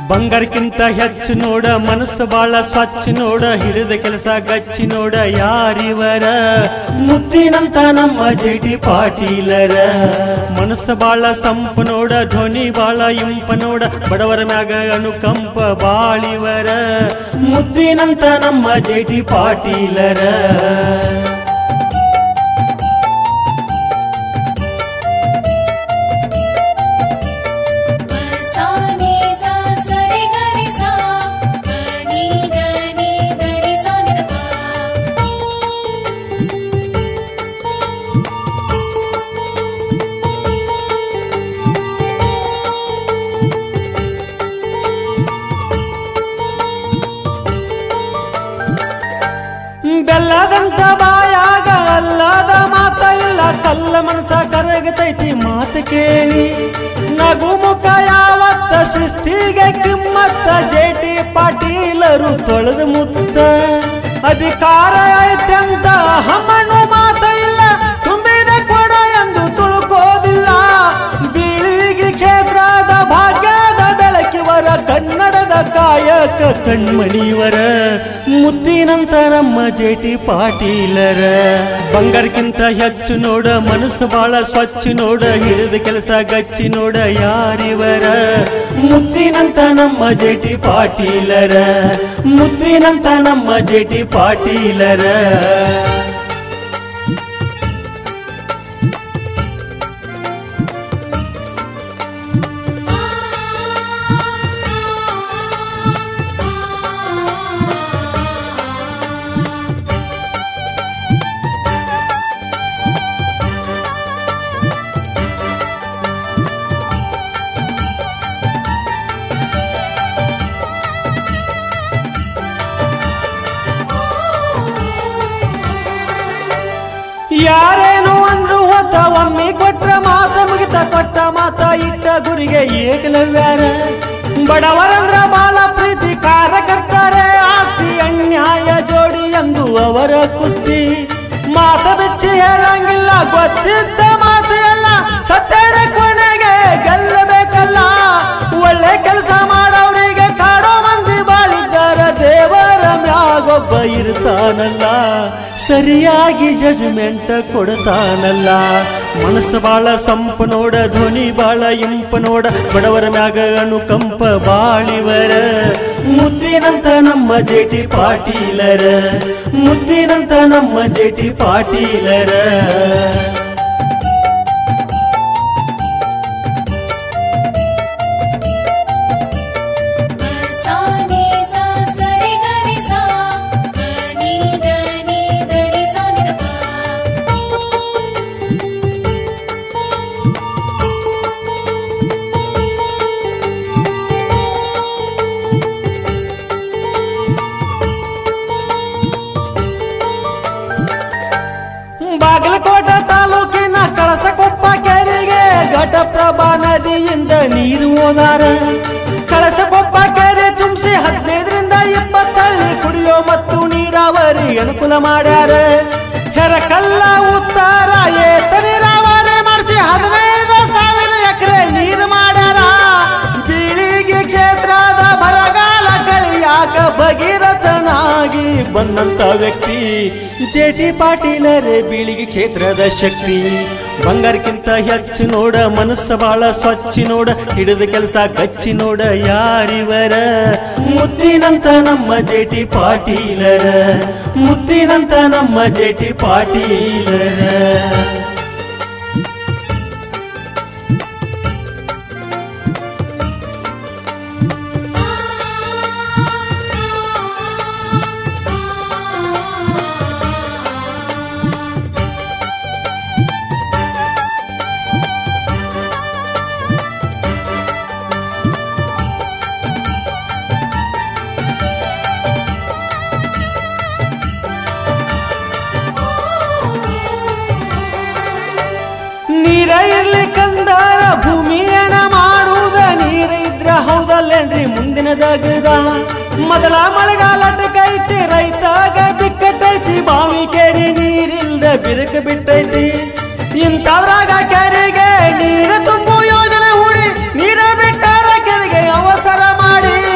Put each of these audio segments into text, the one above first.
ಬಂಗಾರಕ್ಕಿಂತ ಹೆಚ್ಚು ನೋಡ ಮನಸ್ಸು ಬಾಳ ಸ್ವಚ್ಛ ನೋಡ ಹಿಡಿದ ಕೆಲಸ ಗಚ್ಚಿ ನೋಡ ಯಾರಿವರ ಮುತ್ತಿನಂತ ನಮ್ಮ ಜಟಿ ಪಾಟೀಲರ ಮನಸ್ಸು ಬಾಳ ಸಂಪು ನೋಡ ಧ್ವನಿ ಬಾಳ ಇಂಪ ನೋಡ ಬಡವರ ಮ್ಯಾಗ ಅನುಕಂಪ ಬಾಳಿವರ ಮುತ್ತಿನಂತ ನಮ್ಮ ಜಟಿ ಪಾಟೀಲರ ಸಾನಿ ಸಾ ಸರಿ ಗರಿ ಸಾ ಗನಿ ಗನಿ ಗರಿ ಸಾ ನಿದ ಬೆಲ್ಲದಂತ ಬಾಯಾಗ ಅಲ್ಲದ ಮಾತ ಇಲ್ಲ ಕಲ್ಲ ಮನಸ ಕರಗತೈತಿ ಮಾತು ಕೇಳಿ ನಗು ಮುಖ ಯಾವತ್ತ ಶಿಸ್ತಿಗೆ ಕಿಮ್ಮತ್ತ ಜೇಟಿ ಪಾಟೀಲರು ತೊಳೆದು ಮುತ್ತ ಅಧಿಕಾರ ಐತ್ಯಂತ ಹಮ್ಮಣ್ಣು ಮಾತ ಇಲ್ಲ ತುಂಬಿದ ಕೊಡ ಎಂದು ತುಳುಕೋದಿಲ್ಲ ಬೀಳಿಗೆ ಕ್ಷೇತ್ರದ ಭಾಗ್ಯದ ಬೆಳಕಿವರ ಕನ್ನಡದ ಕಾಯಕ ಕಣ್ಮಣಿಯವರ ಮುತ್ತಿನಂತ ನಮ್ಮ ಜೇಟಿ ಪಾಟೀಲರ ಬಂಗಾರಕ್ಕಿಂತ ಹೆಚ್ಚು ನೋಡ ಮನಸ್ಸು ಬಾಳ ಸ್ವಚ್ಛ ನೋಡ ಹಿಡಿದ ಕೆಲಸ ಗಚ್ಚಿ ನೋಡ ಯಾರಿವರ ಮುತ್ತಿನಂತ ನಮ್ಮ ಜೇಟಿ ಪಾಟೀಲರ ಮುತ್ತಿನಂತ ನಮ್ಮ ಜೇಟಿ ಪಾಟೀಲರ ಯಾರೇನು ಅಂದ್ರು ಹೋತ ಒಮ್ಮೆ ಕೊಟ್ರ ಮಾತ ಮುಗಿತ ಕೊಟ್ಟ ಮಾತ ಇಟ್ಟ ಗುರಿಗೆ ಏಕಲವ್ಯಾರ ಬಡವರಂದ್ರ ಬಾಳ ಪ್ರೀತಿ ಕಾರ್ಯಕರ್ತಾರೆ ಆಸ್ತಿ ಅನ್ಯಾಯ ಜೋಡಿ ಎಂದು ಅವರ ಕುಸ್ತಿ ಮಾತ ಬೆಚ್ಚಿ ಹೇಳಂಗಿಲ್ಲ ಗೊತ್ತಿದ್ದ ಮಾತು ಎಲ್ಲ ಸತ್ತಡ ಕೊನೆಗೆ ಗೆಲ್ಲಬೇಕಲ್ಲ ಒಳ್ಳೆ ಕೆಲಸ ಮಾಡೋರಿಗೆ ಕಾಡೋ ಮಂದಿ ಬಾಳಿದ್ದಾರ ದೇವರ ಮ್ಯಾಗೊಬ್ಬ ಇರ್ತಾನಲ್ಲ ಸರಿಯಾಗಿ ಜಜ್ಮೆಂಟ್ ಕೊಡ್ತಾನಲ್ಲ ಮನಸ್ಸು ಬಾಳ ಸಂಪ ನೋಡ ಧ್ವನಿ ಬಾಳ ಇಂಪ ನೋಡ ಬಡವರ ಮ್ಯಾಗ ಅನುಕಂಪ ಬಾಳಿವರ ಮುದ್ದಿನಂತ ನಮ್ಮ ಜೇಟಿ ಪಾಟೀಲರ ಮುದ್ದಿನಂತ ನಮ್ಮ ಜೇಟಿ ಪಾಟೀಲರ ಸಾನಿ ಸಾ ಸರಿ ಗರಿ ಸಾ ಗನಿ ಗನಿ ಗರಿ ಸಾ ನಿದ ಬಾಗಲಕೋಟ ತಾಲೂಕಿನ ಕಳಸಕೊಪ್ಪ ಕೆರೆಗೆ ಘಟಪ್ರಭಾ ನದಿಯಿಂದ ನೀರು ಹೋದಾರ ಕಳಸಕೊಪ್ಪ ಕೆರೆ ತುಂಬಿಸಿ ಹದಿನೈದರಿಂದ ಇಪ್ಪತ್ತಳ್ಳಿ ಕುಡಿಯೋ ಮತ್ತು ನೀರಾವರಿ ಅನುಕೂಲ ಮಾಡ್ಯಾರ ಹೆರಕಲ್ಲ ಉತ್ತಾರ ಏತ ನೀರಾವರಿ ಮಾಡಿಸಿ ಹದಿನೈದು ಸಾವಿರ ಎಕರೆ ನೀರು ಮಾಡ್ಯಾರ ಬೀಳಿಗೆ ಕ್ಷೇತ್ರದ ಬರಗಾಲ ಕಳಿಯಾಕ ಭಗೀರಥನಾಗಿ ಬಂದಂತ ವ್ಯಕ್ತಿ ಜೆಟಿ ಪಾಟೀಲರೇ ಬೀಳಿಗೆ ಕ್ಷೇತ್ರದ ಶಕ್ತಿ ಬಂಗಾರಕ್ಕಿಂತ ಹೆಚ್ಚು ನೋಡ ಮನಸ್ಸು ಬಾಳ ಸ್ವಚ್ಛ ನೋಡ ಹಿಡಿದ ಕೆಲಸ ಗಚ್ಚಿ ನೋಡ ಯಾರಿವರ ಮುತ್ತಿನಂತ ನಮ್ಮ ಜೆಟಿ ಪಾಟೀಲರ ಮುತ್ತಿನಂತ ನಮ್ಮ ಜೆಟಿ ಪಾಟೀಲರ ನೀರ ಇರ್ಲಿ ಕಂದಾರ ಭೂಮಿ ಎಣ ಮಾಡುವುದ ನೀರ ಇದ್ರ ಹೌದಲ್ಲೇನ್ರಿ ಮುಂದಿನ ದಗದ ಮೊದಲ ಮಳೆಗಾಲಟಕೈತಿ ರೈತಾಗ ಬಿಕ್ಕಟ್ಟೈತಿ ಬಾವಿ ಕೆರೆ ನೀರಿಲ್ದ ಬಿರುಕ ಬಿಟ್ಟೈತಿ ಇಂಥದ್ರಾಗ ಕೆರೆಗೆ ನೀರು ತುಂಬು ಯೋಜನೆ ಹೂಡಿ ನೀರ ಬಿಟ್ಟಾರ ಕೆರೆಗೆ ಅವಸರ ಮಾಡಿ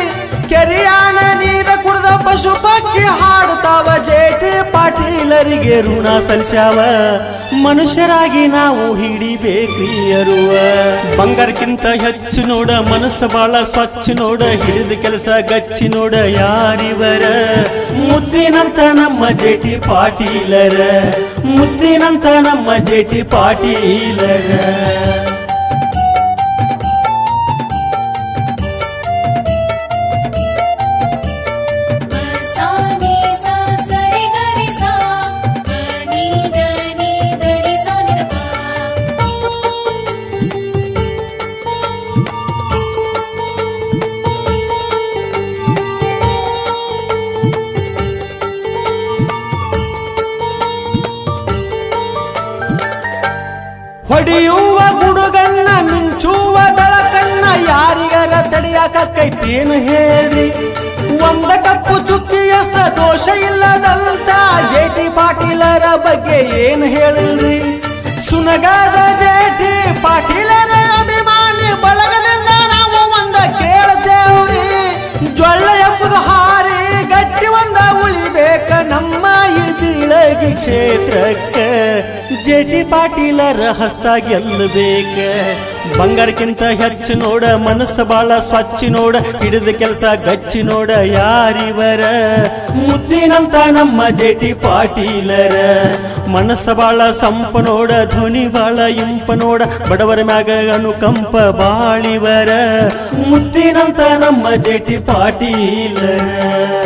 ಮಾವ ಜೇಟಿ ಪಾಟೀಲರಿಗೆ ಋಣ ಸಲ್ಸ್ಯಾವ ಮನುಷ್ಯರಾಗಿ ನಾವು ಹಿಡಿಬೇಕ್ರಿ ಅರುವ ಬಂಗಾರಕ್ಕಿಂತ ಹೆಚ್ಚು ನೋಡ ಮನಸ್ಸು ಬಾಳ ಸ್ವಚ್ಛ ನೋಡ ಹಿಡಿದ ಕೆಲಸ ಗಚ್ಚಿ ನೋಡ ಯಾರಿವರ ಮುದ್ದಿನಂತ ನಮ್ಮ ಜೇಟಿ ಪಾಟೀಲರ ಮುದ್ದಿನಂತ ನಮ್ಮ ಜೇಟಿ ಪಾಟೀಲರ सा नि सा सरि गरि सा नि द नि द नि सा नि द पा ಹೊಡೆಯುವ ಗುಡುಗನ್ನ ಮಿಂಚುವ ಬೆಳಕನ್ನ ಯಾರಿಗರ ತಡಿಯಾಕೈತೇನು ಹೇಳಿ ಒಂದ ಕಪ್ಪು ಚುಕ್ಕಿಯಷ್ಟ ದೋಷ ಇಲ್ಲದಂತ ಜೇಟಿ ಪಾಟೀಲರ ಬಗ್ಗೆ ಏನು ಹೇಳಿಲ್ರಿ ಸುನಗಾದ ಜೇಟಿ ಪಾಟೀಲರ ಅಭಿಮಾನಿ ಬಳಗದಿಂದ ನಾವು ಒಂದ ಕೇಳ್ತೇವ್ರಿ ಜೊಳ್ಳ ಎಂಬುದು ಹಾರಿ ಗಟ್ಟಿ ಒಂದ ಉಳಿಬೇಕ ನಮ್ಮ ಈ ಬೀಳಗಿ ಕ್ಷೇತ್ರಕ್ಕ ಜೆಟಿ ಪಾಟೀಲರ ಹಸ್ತ ಗೆಲ್ಲಬೇಕ ಬಂಗಾರಕ್ಕಿಂತ ಹೆಚ್ಚು ನೋಡ ಮನಸ್ಸು ಬಾಳ ಸ್ವಚ್ಛ ನೋಡ ಹಿಡಿದ ಕೆಲಸ ಗಚ್ಚಿ ನೋಡ ಯಾರಿವರ ಮುದ್ದಿನಂತ ನಮ್ಮ ಜೆಟಿ ಪಾಟೀಲರ ಮನಸ್ಸು ಬಾಳ ಸಂಪ ನೋಡ ಧ್ವನಿ ಬಾಳ ಇಂಪ ನೋಡ ಬಡವರ ಮ್ಯಾಗ ಅನುಕಂಪ ಬಾಳಿವರ ಮುದ್ದಿನಂತ ನಮ್ಮ ಜೆಟಿ ಪಾಟೀಲರ